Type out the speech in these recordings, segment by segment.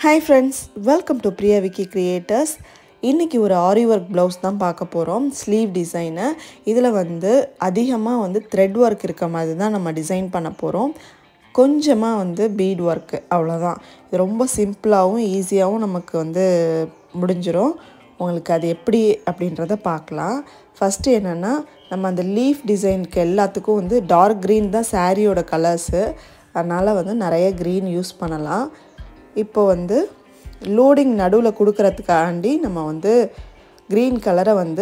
hi friends welcome to Priya Vicky creators இன்றைக்கி ஒரு ஆரி work blouse தான் பார்க்க போகிறோம் ஸ்லீவ் டிசைனு இதில் வந்து அதிகமாக வந்து த்ரெட் ஒர்க் இருக்க மாதிரி தான் நம்ம டிசைன் பண்ண போகிறோம் கொஞ்சமாக வந்து பீட் ஒர்க்கு அவ்வளோதான் இது ரொம்ப சிம்பிளாகவும் ஈஸியாகவும் நமக்கு வந்து முடிஞ்சிடும் உங்களுக்கு அது எப்படி அப்படின்றத பார்க்கலாம் ஃபஸ்ட்டு என்னென்னா நம்ம அந்த லீஃப் டிசைனுக்கு எல்லாத்துக்கும் வந்து டார்க் க்ரீன் தான் சாரியோட கலர்ஸு அதனால் வந்து நிறைய க்ரீன் யூஸ் பண்ணலாம் இப்போ வந்து லோடிங் நடுவில் கொடுக்கறதுக்காண்டி நம்ம வந்து க்ரீன் கலரை வந்து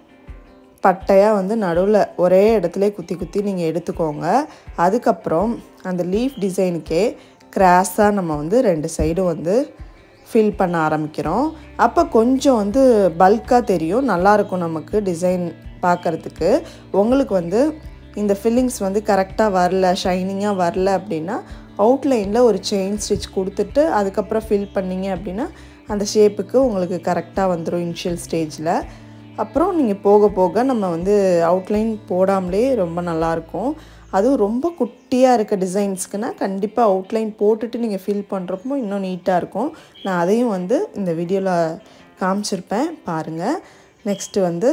பட்டையாக வந்து நடுவில் ஒரே இடத்துல குத்தி குத்தி நீங்கள் எடுத்துக்கோங்க அதுக்கப்புறம் அந்த லீஃப் டிசைனுக்கே கிராஸாக நம்ம வந்து ரெண்டு சைடும் வந்து ஃபில் பண்ண ஆரம்பிக்கிறோம் அப்போ கொஞ்சம் வந்து பல்காக தெரியும் நல்லாயிருக்கும் நமக்கு டிசைன் பார்க்குறதுக்கு உங்களுக்கு வந்து இந்த ஃபில்லிங்ஸ் வந்து கரெக்டாக வரல ஷைனிங்காக வரல அப்படின்னா அவுட்லைனில் ஒரு செயின் ஸ்டிச் கொடுத்துட்டு அதுக்கப்புறம் ஃபில் பண்ணிங்க அப்படின்னா அந்த ஷேப்புக்கு உங்களுக்கு கரெக்டாக வந்துடும் இனிஷியல் ஸ்டேஜில் அப்புறம் நீங்கள் போக போக நம்ம வந்து அவுட்லைன் போடாமலே ரொம்ப நல்லாயிருக்கும் அதுவும் ரொம்ப குட்டியாக இருக்க டிசைன்ஸ்க்குனா கண்டிப்பாக அவுட்லைன் போட்டுட்டு நீங்கள் ஃபில் பண்ணுறப்போ இன்னும் நீட்டாக இருக்கும் நான் அதையும் வந்து இந்த வீடியோவில் காமிச்சிருப்பேன் பாருங்கள் நெக்ஸ்ட்டு வந்து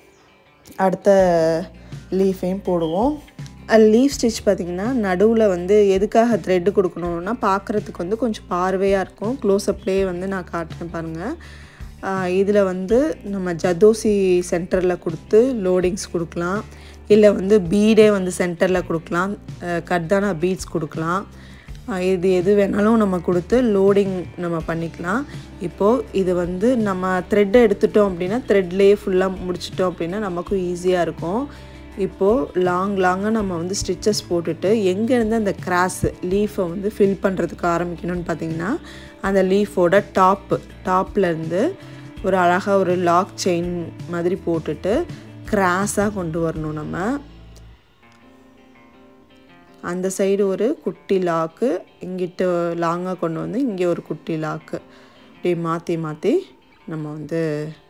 அடுத்த லீஃபையும் போடுவோம் லீஃப் ஸ்டிச் பார்த்திங்கன்னா நடுவில் வந்து எதுக்காக த்ரெட்டு கொடுக்கணுன்னா பார்க்குறதுக்கு வந்து கொஞ்சம் பார்வையாக இருக்கும் க்ளோஸ்அப்லேயே வந்து நான் காட்டுறேன் பாருங்கள் இதில் வந்து நம்ம ஜதோசி சென்டரில் கொடுத்து லோடிங்ஸ் கொடுக்கலாம் இல்லை வந்து பீடே வந்து சென்டரில் கொடுக்கலாம் கட்தானா பீட்ஸ் கொடுக்கலாம் இது எது வேணாலும் நம்ம கொடுத்து லோடிங் நம்ம பண்ணிக்கலாம் இப்போது இது வந்து நம்ம த்ரெட்டை எடுத்துட்டோம் அப்படின்னா த்ரெட்லேயே ஃபுல்லாக முடிச்சிட்டோம் அப்படின்னா நமக்கும் ஈஸியாக இருக்கும் இப்போது லாங் லாங்காக நம்ம வந்து ஸ்டிச்சஸ் போட்டுட்டு எங்கேருந்து அந்த கிராஸ் லீஃபை வந்து ஃபில் பண்ணுறதுக்கு ஆரம்பிக்கணும்னு பார்த்தீங்கன்னா அந்த லீஃபோட டாப்பு டாப்லேருந்து ஒரு அழகாக ஒரு லாக் செயின் மாதிரி போட்டுட்டு கிராஸாக கொண்டு வரணும் நம்ம அந்த சைடு ஒரு குட்டி லாக்கு இங்கிட்ட லாங்காக கொண்டு வந்து இங்கே ஒரு குட்டி லாக்கு இப்படி மாற்றி மாற்றி நம்ம வந்து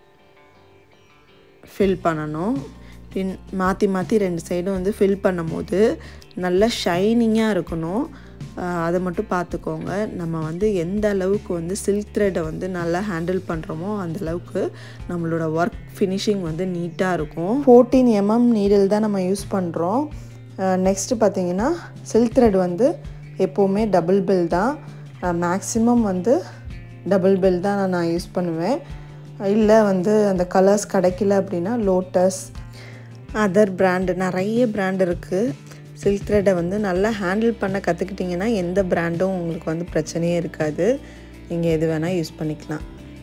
ஃபில் பண்ணணும் பின் மாற்றி மாற்றி ரெண்டு சைடும் வந்து ஃபில் பண்ணும்போது நல்லா ஷைனிங்காக இருக்கணும் அதை மட்டும் பார்த்துக்கோங்க நம்ம வந்து எந்த அளவுக்கு வந்து சில்க் த்ரெட்டை வந்து நல்லா ஹேண்டில் பண்ணுறோமோ அந்த அளவுக்கு நம்மளோட ஒர்க் ஃபினிஷிங் வந்து நீட்டாக இருக்கும் ஃபோர்டீன் எம்எம் நீடில் தான் நம்ம யூஸ் பண்ணுறோம் நெக்ஸ்ட்டு பார்த்தீங்கன்னா சில்க் த்ரெட் வந்து எப்போவுமே டபுள் பில் தான் மேக்ஸிமம் வந்து டபுள் பில் தான் நான் யூஸ் பண்ணுவேன் இல்லை வந்து அந்த கலர்ஸ் கிடைக்கல அப்படின்னா லோட்டஸ் அதர் பிராண்டு நிறைய பிராண்ட் இருக்குது சில்க் த்ரெட்டை வந்து நல்லா ஹேண்டில் பண்ண கற்றுக்கிட்டிங்கன்னா எந்த பிராண்டும் உங்களுக்கு வந்து பிரச்சனையே இருக்காது நீங்கள் எது வேணால் யூஸ் பண்ணிக்கலாம்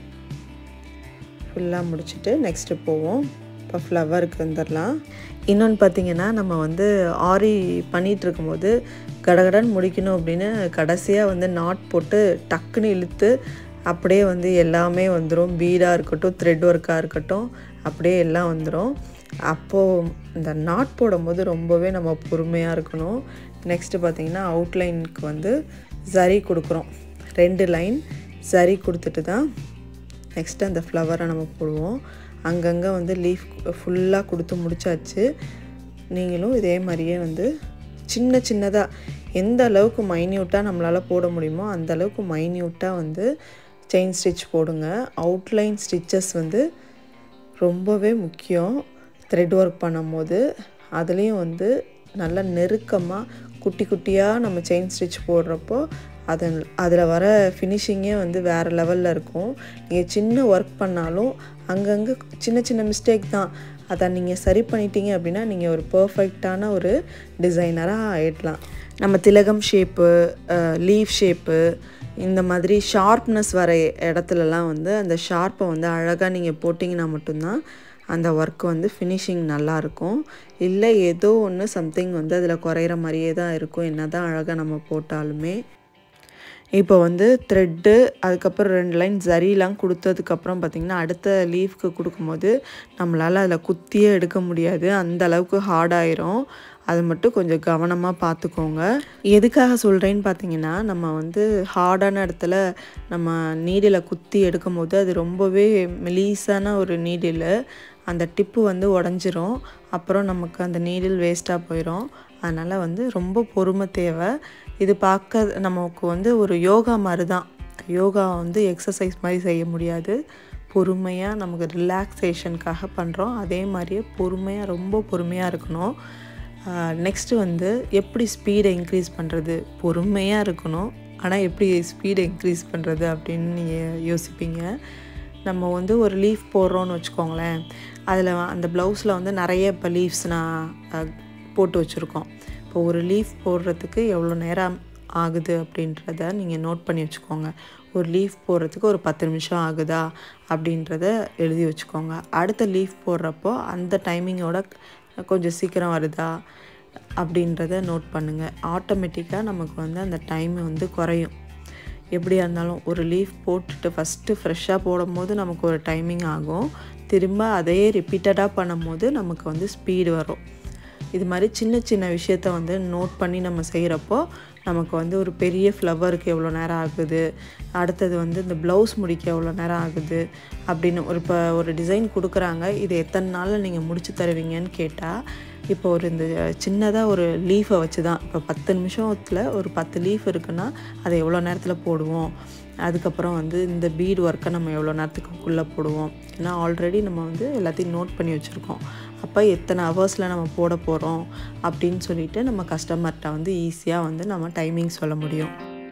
ஃபுல்லாக முடிச்சுட்டு நெக்ஸ்ட்டு போவோம் இப்போ ஃப்ளவருக்கு வந்துடலாம் இன்னொன்று பார்த்தீங்கன்னா நம்ம வந்து ஆரி பண்ணிகிட்டு இருக்கும்போது கடகடன் முடிக்கணும் அப்படின்னு கடைசியாக வந்து நாட் போட்டு டக்குன்னு இழுத்து அப்படியே வந்து எல்லாமே வந்துடும் பீடாக இருக்கட்டும் த்ரெட் ஒர்க்காக இருக்கட்டும் அப்படியே எல்லாம் வந்துடும் அப்போது இந்த நாட் போடும்போது ரொம்பவே நம்ம பொறுமையாக இருக்கணும் நெக்ஸ்ட்டு பார்த்திங்கன்னா அவுட்லைனுக்கு வந்து சரி கொடுக்குறோம் ரெண்டு லைன் சரி கொடுத்துட்டு தான் நெக்ஸ்ட்டு அந்த ஃப்ளவரை நம்ம போடுவோம் அங்கங்கே வந்து லீஃப் ஃபுல்லாக கொடுத்து முடிச்சாச்சு நீங்களும் இதே மாதிரியே வந்து சின்ன சின்னதாக எந்த அளவுக்கு மைன்யூட்டாக நம்மளால் போட முடியுமோ அந்த அளவுக்கு மைன்யூட்டாக வந்து செயின் ஸ்டிச் போடுங்க அவுட்லைன் ஸ்டிச்சஸ் வந்து ரொம்பவே முக்கியம் த்ரெட் ஒர்க் பண்ணும்போது அதுலேயும் வந்து நல்லா நெருக்கமாக குட்டி குட்டியாக நம்ம செயின் ஸ்டிச் போடுறப்போ அதன் அதில் வர ஃபினிஷிங்கே வந்து வேறு லெவலில் இருக்கும் நீங்கள் சின்ன ஒர்க் பண்ணாலும் அங்கங்கே சின்ன சின்ன மிஸ்டேக் தான் அதை நீங்கள் சரி பண்ணிட்டீங்க அப்படின்னா நீங்கள் ஒரு பர்ஃபெக்டான ஒரு டிசைனராக ஆகிடலாம் நம்ம திலகம் ஷேப்பு லீஃப் ஷேப்பு இந்த மாதிரி ஷார்ப்னஸ் வர இடத்துலலாம் வந்து அந்த ஷார்ப்பை வந்து அழகாக நீங்கள் போட்டிங்கன்னா மட்டும்தான் அந்த ஒர்க் வந்து ஃபினிஷிங் நல்லாயிருக்கும் இல்லை ஏதோ ஒன்று சம்திங் வந்து அதில் குறையிற மாதிரியே தான் இருக்கும் என்ன தான் அழகாக நம்ம போட்டாலுமே இப்போ வந்து த்ரெட்டு அதுக்கப்புறம் ரெண்டு லைன் ஜரிலாம் கொடுத்ததுக்கப்புறம் பார்த்திங்கன்னா அடுத்த லீஃப்க்கு கொடுக்கும்போது நம்மளால் அதில் குத்தியே எடுக்க முடியாது அந்த அளவுக்கு ஹார்டாயிரும் அது மட்டும் கொஞ்சம் கவனமாக பார்த்துக்கோங்க எதுக்காக சொல்கிறேன்னு பார்த்தீங்கன்னா நம்ம வந்து ஹார்டான இடத்துல நம்ம நீடில் குத்தி எடுக்கும் போது அது ரொம்பவே மெலீஸான ஒரு நீடில் அந்த டிப்பு வந்து உடஞ்சிரும் அப்புறம் நமக்கு அந்த நீடில் வேஸ்ட்டாக போயிடும் அதனால் வந்து ரொம்ப பொறுமை தேவை இது பார்க்க நமக்கு வந்து ஒரு யோகா மாதிரி தான் யோகா வந்து எக்ஸசைஸ் மாதிரி செய்ய முடியாது பொறுமையாக நமக்கு ரிலாக்ஸேஷனுக்காக பண்ணுறோம் அதே மாதிரியே பொறுமையாக ரொம்ப பொறுமையாக இருக்கணும் நெக்ஸ்ட்டு வந்து எப்படி ஸ்பீடை இன்க்ரீஸ் பண்ணுறது பொறுமையாக இருக்கணும் ஆனால் எப்படி ஸ்பீடை இன்க்ரீஸ் பண்ணுறது அப்படின்னு நீங்கள் யோசிப்பீங்க நம்ம வந்து ஒரு லீஃப் போடுறோன்னு வச்சுக்கோங்களேன் அதில் அந்த ப்ளவுஸில் வந்து நிறைய இப்போ லீவ்ஸ் நான் போட்டு வச்சுருக்கோம் இப்போ ஒரு லீஃப் போடுறதுக்கு எவ்வளோ நேரம் ஆகுது அப்படின்றத நீங்கள் நோட் பண்ணி வச்சுக்கோங்க ஒரு லீஃப் போடுறதுக்கு ஒரு பத்து நிமிஷம் ஆகுதா அப்படின்றத எழுதி வச்சுக்கோங்க அடுத்த லீஃப் போடுறப்போ அந்த டைமிங்கோட கொஞ்சம் சீக்கிரம் வருதா அப்படின்றத நோட் பண்ணுங்கள் ஆட்டோமேட்டிக்காக நமக்கு வந்து அந்த டைம் வந்து குறையும் எப்படியா இருந்தாலும் ஒரு லீஃப் போட்டுட்டு ஃபஸ்ட்டு ஃப்ரெஷ்ஷாக போடும்போது நமக்கு ஒரு டைமிங் ஆகும் திரும்ப அதே ரிப்பீட்டடாக பண்ணும்போது நமக்கு வந்து ஸ்பீடு வரும் இது மாதிரி சின்ன சின்ன விஷயத்த வந்து நோட் பண்ணி நம்ம செய்கிறப்போ நமக்கு வந்து ஒரு பெரிய ஃப்ளவருக்கு எவ்வளோ நேரம் ஆகுது அடுத்தது வந்து இந்த ப்ளவுஸ் முடிக்க எவ்வளோ நேரம் ஆகுது அப்படின்னு ஒரு இப்போ ஒரு டிசைன் கொடுக்குறாங்க இது எத்தனை நாளில் நீங்கள் முடிச்சு தருவீங்கன்னு கேட்டால் இப்போ ஒரு இந்த சின்னதாக ஒரு லீஃபை வச்சு தான் இப்போ பத்து நிமிஷத்தில் ஒரு பத்து லீஃப் இருக்குன்னா அதை எவ்வளோ நேரத்தில் போடுவோம் அதுக்கப்புறம் வந்து இந்த பீட் ஒர்க்கை நம்ம எவ்வளோ நேரத்துக்குள்ளே போடுவோம் ஏன்னா ஆல்ரெடி நம்ம வந்து எல்லாத்தையும் நோட் பண்ணி வச்சுருக்கோம் அப்போ எத்தனை ஹவர்ஸில் நம்ம போட போகிறோம் அப்படின்னு சொல்லிட்டு நம்ம கஸ்டமர்கிட்ட வந்து ஈஸியாக வந்து நம்ம டைமிங் சொல்ல முடியும்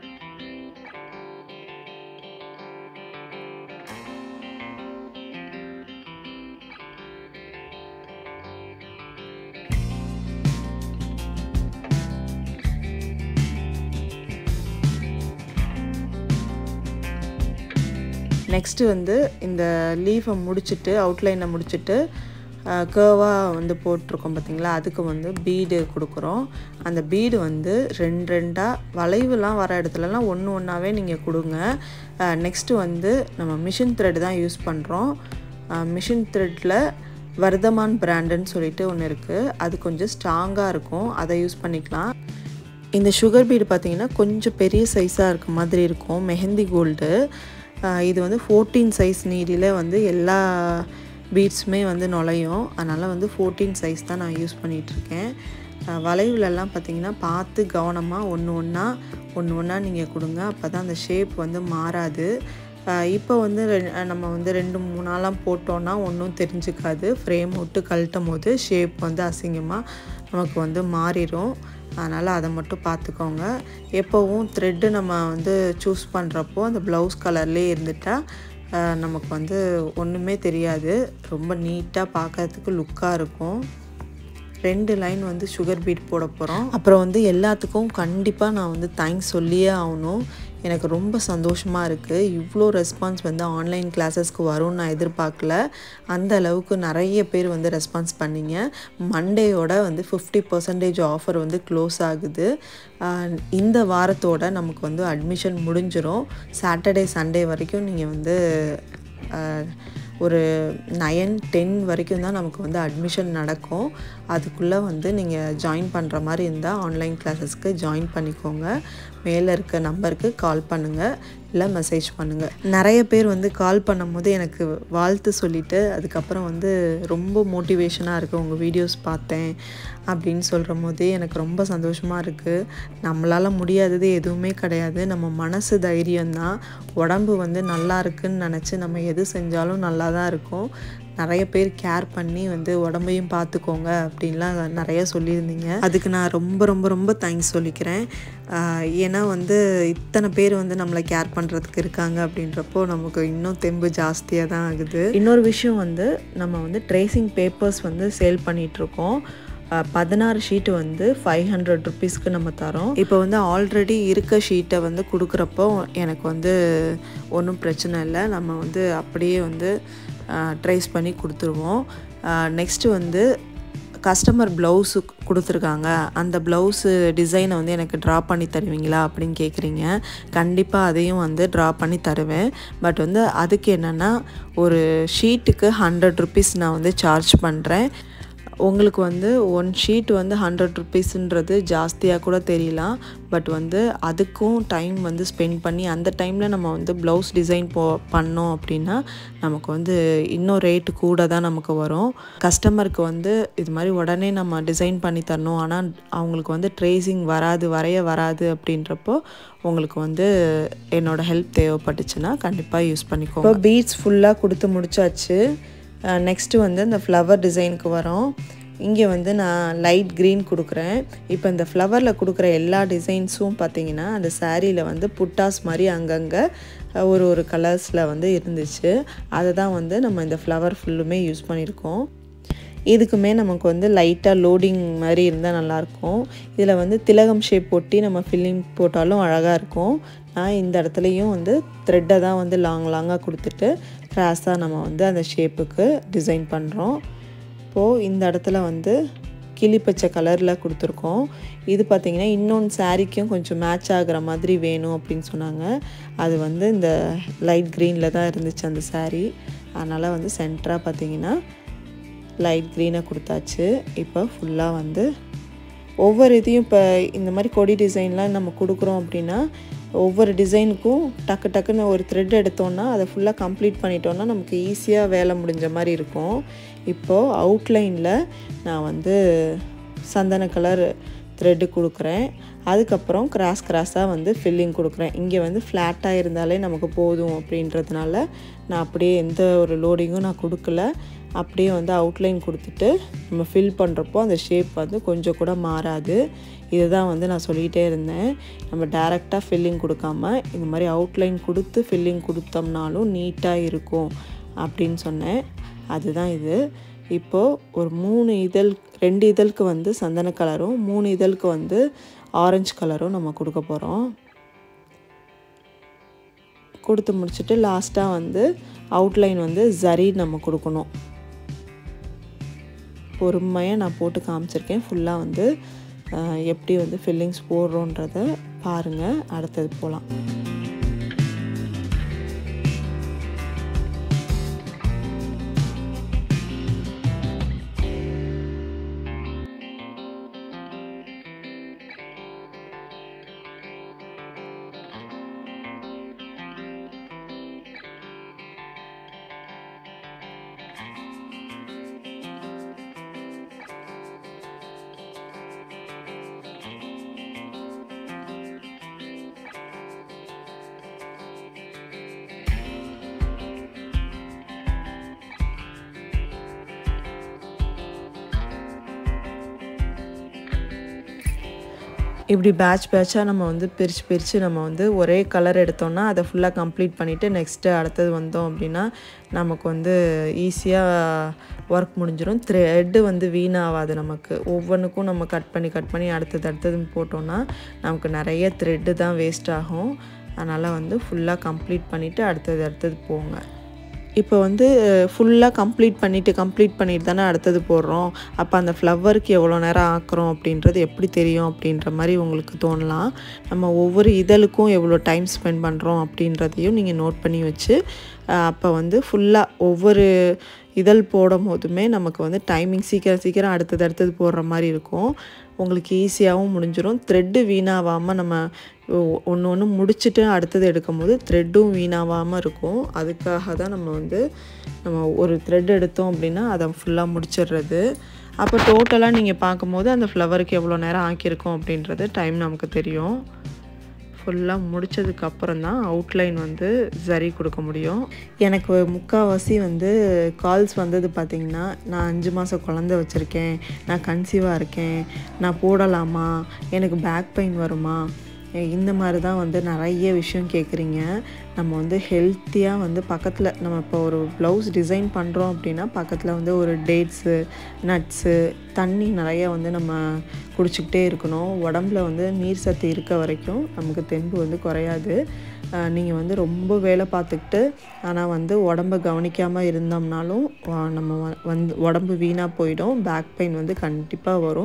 நெக்ஸ்ட்டு வந்து இந்த லீஃபை முடிச்சுட்டு அவுட்லைனை முடிச்சுட்டு கேர்வாக வந்து போட்டிருக்கோம் பார்த்திங்களா அதுக்கு வந்து பீடு கொடுக்குறோம் அந்த பீடு வந்து ரெண்டு ரெண்டாக வளைவுலாம் வர இடத்துலலாம் ஒன்று ஒன்றாவே நீங்கள் கொடுங்க நெக்ஸ்ட்டு வந்து நம்ம மிஷின் த்ரெட் தான் யூஸ் பண்ணுறோம் மிஷின் த்ரெட்டில் வர்தமான் பிராண்டுன்னு சொல்லிட்டு ஒன்று இருக்குது அது கொஞ்சம் ஸ்ட்ராங்காக இருக்கும் அதை யூஸ் பண்ணிக்கலாம் இந்த சுகர் பீடு பார்த்திங்கன்னா கொஞ்சம் பெரிய சைஸாக இருக்க மாதிரி இருக்கும் மெஹந்தி கோல்டு இது வந்து ஃபோர்டீன் சைஸ் நீடியில் வந்து எல்லா பீட்ஸுமே வந்து நுழையும் அதனால் வந்து ஃபோர்டீன் சைஸ் தான் நான் யூஸ் பண்ணிகிட்ருக்கேன் வளைவுலெல்லாம் பார்த்திங்கன்னா பார்த்து கவனமாக ஒன்று ஒன்றா ஒன்று ஒன்றா நீங்கள் கொடுங்க அப்போ தான் அந்த ஷேப் வந்து மாறாது இப்போ வந்து நம்ம வந்து ரெண்டு மூணு நாளாக போட்டோன்னா ஒன்றும் தெரிஞ்சுக்காது ஃப்ரேம் விட்டு கழட்டும் போது ஷேப் வந்து அசிங்கமாக நமக்கு வந்து மாறிடும் அதனால் அதை மட்டும் பார்த்துக்கோங்க எப்போவும் த்ரெட்டு நம்ம வந்து சூஸ் பண்ணுறப்போ அந்த ப்ளவுஸ் கலர்லேயே இருந்துட்டால் நமக்கு வந்து ஒன்றுமே தெரியாது ரொம்ப நீட்டாக பார்க்கறதுக்கு லுக்காக இருக்கும் ரெண்டு லைன் வந்து சுகர் பீட் போட போகிறோம் அப்புறம் வந்து எல்லாத்துக்கும் கண்டிப்பாக நான் வந்து தேங்க்ஸ் சொல்லியே ஆகணும் எனக்கு ரொம்ப சந்தோஷமாக இருக்குது இவ்வளோ ரெஸ்பான்ஸ் வந்து ஆன்லைன் கிளாஸஸ்க்கு வரும்னு நான் எதிர்பார்க்கல அந்த அளவுக்கு நிறைய பேர் வந்து ரெஸ்பான்ஸ் பண்ணிங்க மண்டேயோட வந்து ஃபிஃப்டி பர்சன்டேஜ் ஆஃபர் வந்து க்ளோஸ் ஆகுது இந்த வாரத்தோட நமக்கு வந்து அட்மிஷன் முடிஞ்சிடும் சாட்டர்டே சண்டே வரைக்கும் நீங்கள் வந்து ஒரு நயன் டென் வரைக்கும் தான் நமக்கு வந்து அட்மிஷன் நடக்கும் அதுக்குள்ளே வந்து நீங்கள் ஜாயின் பண்ணுற மாதிரி இருந்தால் ஆன்லைன் கிளாஸஸ்க்கு ஜாயின் பண்ணிக்கோங்க மேலே இருக்க நம்பருக்கு கால் பண்ணுங்கள் இல்லை மெசேஜ் பண்ணுங்கள் நிறைய பேர் வந்து கால் பண்ணும்போது எனக்கு வாழ்த்து சொல்லிவிட்டு அதுக்கப்புறம் வந்து ரொம்ப மோட்டிவேஷனாக இருக்குது உங்கள் வீடியோஸ் பார்த்தேன் அப்படின்னு சொல்கிற போதே எனக்கு ரொம்ப சந்தோஷமாக இருக்குது நம்மளால் முடியாதது எதுவுமே கிடையாது நம்ம மனசு தைரியம்தான் உடம்பு வந்து நல்லா இருக்குன்னு நினச்சி நம்ம எது செஞ்சாலும் நல்லா தான் இருக்கும் நிறைய பேர் கேர் பண்ணி வந்து உடம்பையும் பார்த்துக்கோங்க அப்படின்லாம் நிறைய சொல்லியிருந்தீங்க அதுக்கு நான் ரொம்ப ரொம்ப ரொம்ப தேங்க்ஸ் சொல்லிக்கிறேன் ஏன்னா வந்து இத்தனை பேர் வந்து நம்மளை கேர் பண்ணுறதுக்கு இருக்காங்க அப்படின்றப்போ நமக்கு இன்னும் தெம்பு ஜாஸ்தியாக தான் ஆகுது இன்னொரு விஷயம் வந்து நம்ம வந்து ட்ரேசிங் பேப்பர்ஸ் வந்து சேல் பண்ணிகிட்ருக்கோம் பதினாறு ஷீட்டு வந்து ஃபைவ் ஹண்ட்ரட் ருபீஸ்க்கு நம்ம தரோம் இப்போ வந்து ஆல்ரெடி இருக்க ஷீட்டை வந்து கொடுக்குறப்போ எனக்கு வந்து ஒன்றும் பிரச்சனை இல்லை நம்ம வந்து அப்படியே வந்து ட்ரேஸ் பண்ணி கொடுத்துருவோம் நெக்ஸ்ட்டு வந்து கஸ்டமர் ப்ளவுஸு கொடுத்துருக்காங்க அந்த ப்ளவுஸு டிசைனை வந்து எனக்கு ட்ரா பண்ணி தருவீங்களா அப்படின்னு கேட்குறீங்க கண்டிப்பாக அதையும் வந்து ட்ரா பண்ணி தருவேன் பட் வந்து அதுக்கு என்னென்னா ஒரு ஷீட்டுக்கு ஹண்ட்ரட் ருபீஸ் நான் வந்து சார்ஜ் பண்ணுறேன் உங்களுக்கு வந்து ஒன் ஷீட் வந்து ஹண்ட்ரட் ருபீஸுன்றது ஜாஸ்தியாக கூட தெரியலாம் பட் வந்து அதுக்கும் டைம் வந்து ஸ்பெண்ட் பண்ணி அந்த டைமில் நம்ம வந்து ப்ளவுஸ் டிசைன் போ பண்ணோம் அப்படின்னா நமக்கு வந்து இன்னும் ரேட்டு கூட தான் நமக்கு வரும் கஸ்டமருக்கு வந்து இது மாதிரி உடனே நம்ம டிசைன் பண்ணி தரணும் ஆனால் அவங்களுக்கு வந்து ட்ரேசிங் வராது வரைய வராது அப்படின்றப்போ உங்களுக்கு வந்து என்னோடய ஹெல்ப் தேவைப்பட்டுச்சுன்னா கண்டிப்பாக யூஸ் பண்ணிக்கோங்க இப்போ பீட்ஸ் ஃபுல்லாக கொடுத்து முடிச்சாச்சு நெக்ஸ்ட்டு வந்து இந்த ஃப்ளவர் டிசைனுக்கு வரோம் இங்கே வந்து நான் லைட் க்ரீன் கொடுக்குறேன் இப்போ இந்த ஃப்ளவரில் கொடுக்குற எல்லா டிசைன்ஸும் பார்த்தீங்கன்னா அந்த சாரியில் வந்து புட்டாஸ் மாதிரி அங்கங்கே ஒரு ஒரு கலர்ஸில் வந்து இருந்துச்சு அதை தான் வந்து நம்ம இந்த ஃப்ளவர் ஃபுல்லுமே யூஸ் பண்ணியிருக்கோம் இதுக்குமே நமக்கு வந்து லைட்டாக லோடிங் மாதிரி இருந்தால் நல்லாயிருக்கும் இதில் வந்து திலகம் ஷேப் ஒட்டி நம்ம ஃபில்லிங் போட்டாலும் அழகாக இருக்கும் நான் இந்த இடத்துலையும் வந்து த்ரெட்டை தான் வந்து லாங் லாங்காக கொடுத்துட்டு கிராஸாக நம்ம வந்து அந்த ஷேப்புக்கு டிசைன் பண்ணுறோம் இப்போது இந்த இடத்துல வந்து கிளிப்பச்சை கலரில் கொடுத்துருக்கோம் இது பார்த்திங்கன்னா இன்னொன்று சாரீக்கும் கொஞ்சம் மேட்ச் ஆகிற மாதிரி வேணும் அப்படின்னு சொன்னாங்க அது வந்து இந்த லைட் க்ரீனில் தான் இருந்துச்சு அந்த சாரீ அதனால் வந்து சென்டராக பார்த்திங்கன்னா லைட் க்ரீனாக கொடுத்தாச்சு இப்போ ஃபுல்லாக வந்து ஒவ்வொரு இதையும் இப்போ இந்த மாதிரி கொடி டிசைன்லாம் நம்ம கொடுக்குறோம் அப்படின்னா ஒவ்வொரு டிசைனுக்கும் டக்கு டக்குன்னு ஒரு த்ரெட் எடுத்தோன்னா அதை ஃபுல்லாக கம்ப்ளீட் பண்ணிட்டோன்னா நமக்கு ஈஸியாக வேலை முடிஞ்ச மாதிரி இருக்கும் இப்போது அவுட்லைனில் நான் வந்து சந்தன கலர் த்ரெட்டு கொடுக்குறேன் அதுக்கப்புறம் கிராஸ் கிராஸாக வந்து ஃபில்லிங் கொடுக்குறேன் இங்கே வந்து ஃப்ளாட்டாக இருந்தாலே நமக்கு போதும் அப்படின்றதுனால நான் அப்படியே எந்த ஒரு லோடிங்கும் நான் கொடுக்கல அப்படியே வந்து அவுட்லைன் கொடுத்துட்டு நம்ம ஃபில் பண்ணுறப்போ அந்த ஷேப் வந்து கொஞ்சம் கூட மாறாது இதுதான் வந்து நான் சொல்லிகிட்டே இருந்தேன் நம்ம டேரெக்டாக ஃபில்லிங் கொடுக்காம இந்த மாதிரி அவுட்லைன் கொடுத்து ஃபில்லிங் கொடுத்தோம்னாலும் நீட்டாக இருக்கும் அப்படின்னு சொன்னேன் அதுதான் இது இப்போது ஒரு மூணு இதழ் ரெண்டு இதழுக்கு வந்து சந்தன கலரும் மூணு இதழுக்கு வந்து ஆரஞ்சு கலரும் நம்ம கொடுக்க போகிறோம் கொடுத்து முடிச்சுட்டு லாஸ்ட்டாக வந்து அவுட்லைன் வந்து ஜரி நம்ம கொடுக்கணும் பொறுமையாக நான் போட்டு காமிச்சிருக்கேன் ஃபுல்லாக வந்து எப்படி வந்து ஃபில்லிங்ஸ் போடுறோன்றத பாருங்கள் அடுத்தது போகலாம் இப்படி பேட்ச் பேட்சாக நம்ம வந்து பிரித்து பிரித்து நம்ம வந்து ஒரே கலர் எடுத்தோம்னா அதை ஃபுல்லாக கம்ப்ளீட் பண்ணிவிட்டு நெக்ஸ்ட்டு அடுத்தது வந்தோம் அப்படின்னா நமக்கு வந்து ஈஸியாக ஒர்க் முடிஞ்சிடும் த்ரெட்டு வந்து வீணாகாது நமக்கு ஒவ்வொன்றுக்கும் நம்ம கட் பண்ணி கட் பண்ணி அடுத்தது அடுத்தது போட்டோம்னா நமக்கு நிறைய த்ரெட்டு தான் வேஸ்ட் ஆகும் அதனால் வந்து ஃபுல்லாக கம்ப்ளீட் பண்ணிவிட்டு அடுத்தது அடுத்தது போங்க இப்போ வந்து ஃபுல்லாக கம்ப்ளீட் பண்ணிவிட்டு கம்ப்ளீட் பண்ணிட்டு தானே அடுத்தது போடுறோம் அப்போ அந்த ஃப்ளவருக்கு எவ்வளோ நேரம் ஆக்குறோம் அப்படின்றது எப்படி தெரியும் அப்படின்ற மாதிரி உங்களுக்கு தோணலாம் நம்ம ஒவ்வொரு இதழுக்கும் எவ்வளோ டைம் ஸ்பெண்ட் பண்ணுறோம் அப்படின்றதையும் நீங்கள் நோட் பண்ணி வச்சு அப்போ வந்து ஃபுல்லாக ஒவ்வொரு இதழ் போடும் போதுமே நமக்கு வந்து டைமிங் சீக்கிரம் சீக்கிரம் அடுத்தது அடுத்தது போடுற மாதிரி இருக்கும் உங்களுக்கு ஈஸியாகவும் முடிஞ்சிடும் த்ரெட்டு வீணாகாமல் நம்ம ஒன்று ஒன்று முடிச்சுட்டு அடுத்தது எடுக்கும் போது த்ரெட்டும் வீணாகாமல் இருக்கும் அதுக்காக தான் நம்ம வந்து நம்ம ஒரு த்ரெட் எடுத்தோம் அப்படின்னா அதை ஃபுல்லாக முடிச்சிடுறது அப்போ டோட்டலாக நீங்கள் பார்க்கும்போது அந்த ஃப்ளவருக்கு எவ்வளோ நேரம் ஆக்கியிருக்கோம் அப்படின்றது டைம் நமக்கு தெரியும் ஃபுல்லாக முடித்ததுக்கு அப்புறம் தான் அவுட்லைன் வந்து சரி கொடுக்க முடியும் எனக்கு முக்கால்வாசி வந்து கால்ஸ் வந்தது பார்த்திங்கன்னா நான் அஞ்சு மாதம் குழந்த வச்சுருக்கேன் நான் கன்சீவாக இருக்கேன் நான் போடலாமா எனக்கு பேக் பெயின் வருமா இந்த மாதிரி தான் வந்து நிறைய விஷயம் கேட்குறீங்க நம்ம வந்து ஹெல்த்தியாக வந்து பக்கத்தில் நம்ம இப்போ ஒரு ப்ளவுஸ் டிசைன் பண்ணுறோம் அப்படின்னா பக்கத்தில் வந்து ஒரு டேட்ஸு நட்ஸு தண்ணி நிறைய வந்து நம்ம குடிச்சிக்கிட்டே இருக்கணும் உடம்புல வந்து நீர் சத்து இருக்க வரைக்கும் நமக்கு தெம்பு வந்து குறையாது நீங்கள் வந்து ரொம்ப வேலை பார்த்துக்கிட்டு ஆனால் வந்து உடம்ப கவனிக்காமல் இருந்தோம்னாலும் நம்ம வந்து உடம்பு வீணாக போயிடும் பேக் பெயின் வந்து கண்டிப்பாக வரும்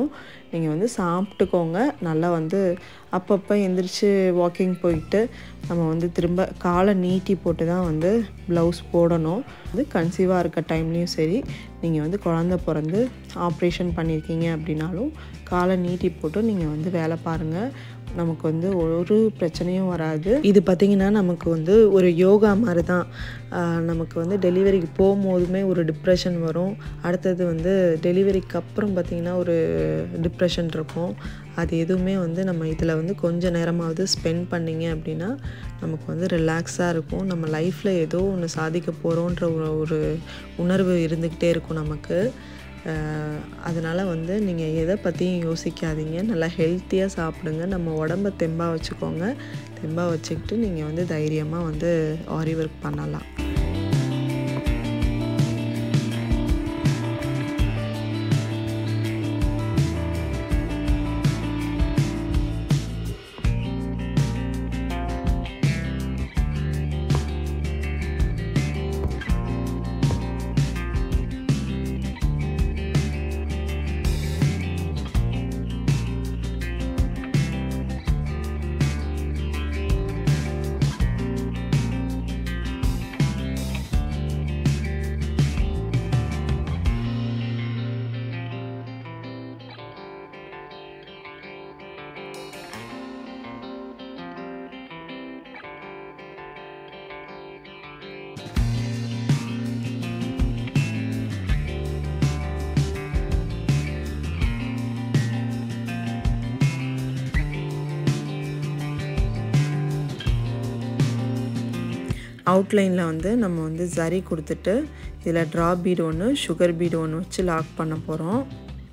நீங்கள் வந்து சாப்பிட்டுக்கோங்க நல்லா வந்து அப்பப்போ எந்திரிச்சு வாக்கிங் போயிட்டு நம்ம வந்து திரும்ப காலை நீட்டி போட்டு தான் வந்து ப்ளவுஸ் போடணும் வந்து கன்சீவாக இருக்க டைம்லேயும் சரி நீங்கள் வந்து குழந்த பிறந்து ஆப்ரேஷன் பண்ணியிருக்கீங்க அப்படின்னாலும் காலை நீட்டி போட்டு நீங்கள் வந்து வேலை பாருங்கள் நமக்கு வந்து ஒரு பிரச்சனையும் வராது இது பார்த்திங்கன்னா நமக்கு வந்து ஒரு யோகா மாதிரி தான் நமக்கு வந்து டெலிவரிக்கு போகும்போதுமே ஒரு டிப்ரெஷன் வரும் அடுத்தது வந்து டெலிவரிக்கு அப்புறம் பார்த்திங்கன்னா ஒரு டிப்ரெஷன் இருக்கும் அது எதுவுமே வந்து நம்ம இதில் வந்து கொஞ்சம் நேரமாவது ஸ்பெண்ட் பண்ணிங்க அப்படின்னா நமக்கு வந்து ரிலாக்ஸாக இருக்கும் நம்ம லைஃப்பில் ஏதோ ஒன்று சாதிக்க போகிறோன்ற ஒரு ஒரு உணர்வு இருந்துக்கிட்டே இருக்கும் நமக்கு அதனால் வந்து நீங்கள் எதை பற்றியும் யோசிக்காதீங்க நல்லா ஹெல்த்தியாக சாப்பிடுங்க நம்ம உடம்ப தெம்பாக வச்சுக்கோங்க தெம்பாக வச்சுக்கிட்டு நீங்கள் வந்து தைரியமாக வந்து ஆரி ஒர்க் பண்ணலாம் அவுட்லைனில் வந்து நம்ம வந்து ஜரி கொடுத்துட்டு இதில் ட்ராப் பீடு ஒன்று சுகர் பீடு ஒன்று வச்சு லாக் பண்ண போகிறோம்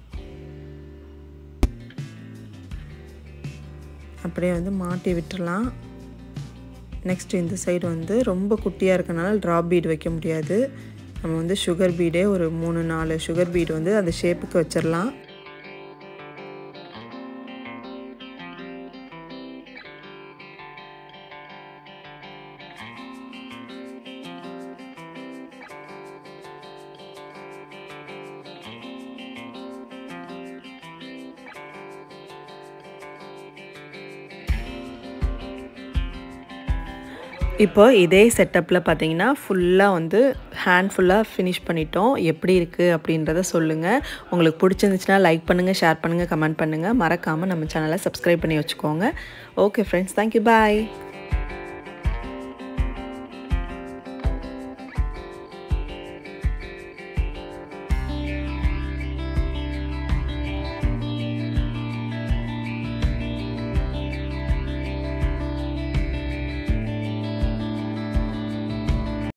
அப்படியே வந்து மாட்டி விட்டுறலாம் நெக்ஸ்ட் இந்த சைடு வந்து ரொம்ப குட்டியாக இருக்கனால ட்ராப் பீடு வைக்க முடியாது நம்ம வந்து சுகர் பீடே ஒரு மூணு நாலு சுகர் பீடு வந்து அந்த ஷேப்புக்கு வச்சிடலாம் இப்போ இதே செட்டப்பில் பார்த்தீங்கன்னா ஃபுல்லாக வந்து ஹேண்ட் ஃபுல்லாக ஃபினிஷ் பண்ணிட்டோம் எப்படி இருக்குது அப்படின்றத சொல்லுங்கள் உங்களுக்கு பிடிச்சிருந்துச்சுன்னா லைக் பண்ணுங்கள் ஷேர் பண்ணுங்கள் கமெண்ட் பண்ணுங்கள் மறக்காமல் நம்ம சேனலை சப்ஸ்கிரைப் பண்ணி வச்சுக்கோங்க ஓகே ஃப்ரெண்ட்ஸ் தேங்க்யூ பாய்